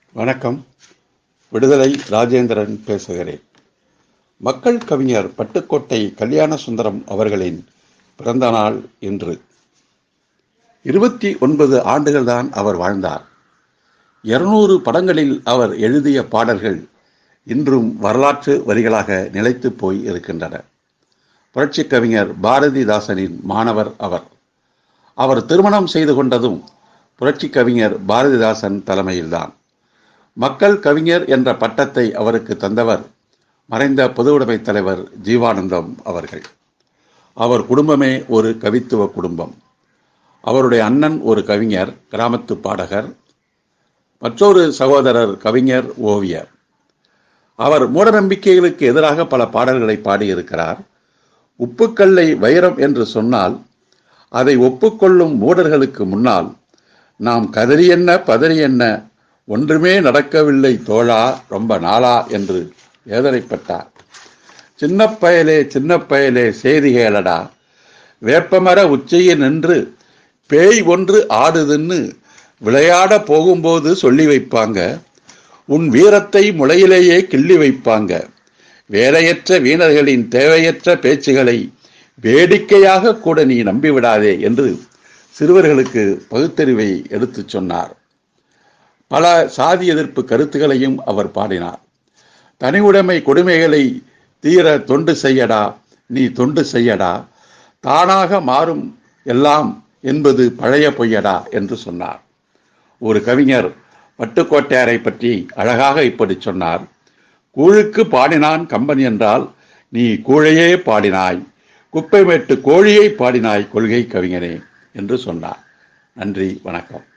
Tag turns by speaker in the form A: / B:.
A: வணக்கம் விடுதலை ராஜேந்திரன் பேசுகிறேன் மக்கள் கவிஞர் பட்டுக்கோட்டை கல்யாண சுந்தரம் அவர்களின் பிறந்த நாள் இன்று இருபத்தி ஒன்பது ஆண்டுகள்தான் அவர் வாழ்ந்தார் இருநூறு படங்களில் அவர் எழுதிய பாடல்கள் இன்றும் வரலாற்று வரிகளாக நிலைத்து போய் இருக்கின்றன புரட்சி கவிஞர் பாரதிதாசனின் மாணவர் அவர் அவர் திருமணம் செய்து கொண்டதும் புரட்சி கவிஞர் பாரதிதாசன் தலைமையில்தான் மக்கள் கவிஞர் என்ற பட்டத்தை அவருக்கு தந்தவர் மறைந்த பொதுவுடைமை தலைவர் ஜீவானந்தம் அவர்கள் அவர் குடும்பமே ஒரு கவித்துவ குடும்பம் அவருடைய அண்ணன் ஒரு கவிஞர் கிராமத்து பாடகர் மற்றொரு சகோதரர் கவிஞர் ஓவியர் அவர் மூடநம்பிக்கைகளுக்கு எதிராக பல பாடல்களை பாடியிருக்கிறார் உப்புக்கல்லை வைரம் என்று சொன்னால் அதை ஒப்புக்கொள்ளும் மூடர்களுக்கு முன்னால் நாம் கதறி என்ன பதறி என்ன ஒன்றுமே நடக்கவில்லை தோழா ரொம்ப நாளா என்று வேதனைப்பட்டார் சின்ன பயலே சின்ன பயலே செய்தி கேளடா வேப்பமர உச்சியில் நின்று பேய் ஒன்று ஆடுதுன்னு விளையாட போகும்போது சொல்லி வைப்பாங்க உன் வீரத்தை முளையிலேயே கிள்ளி வைப்பாங்க வேலையற்ற வீணர்களின் தேவையற்ற பேச்சுகளை வேடிக்கையாக கூட நீ நம்பிவிடாதே என்று சிறுவர்களுக்கு பகுத்தறிவை எடுத்துச் சொன்னார் பல சாதி எதிர்ப்பு கருத்துகளையும் அவர் பாடினார் தனி உடைமை கொடுமைகளை தீர தொண்டு செய்யடா நீ தொண்டு செய்யடா தானாக மாறும் எல்லாம் என்பது பழைய பொய்யடா என்று சொன்னார் ஒரு கவிஞர் பட்டுக்கோட்டையாரை பற்றி அழகாக இப்படி சொன்னார் கூழுக்கு பாடினான் கம்பன் என்றால் நீ கூழையே பாடினாய் குப்பை மேட்டு கோழியை பாடினாய் கொள்கை கவிஞனே என்று சொன்னார் நன்றி வணக்கம்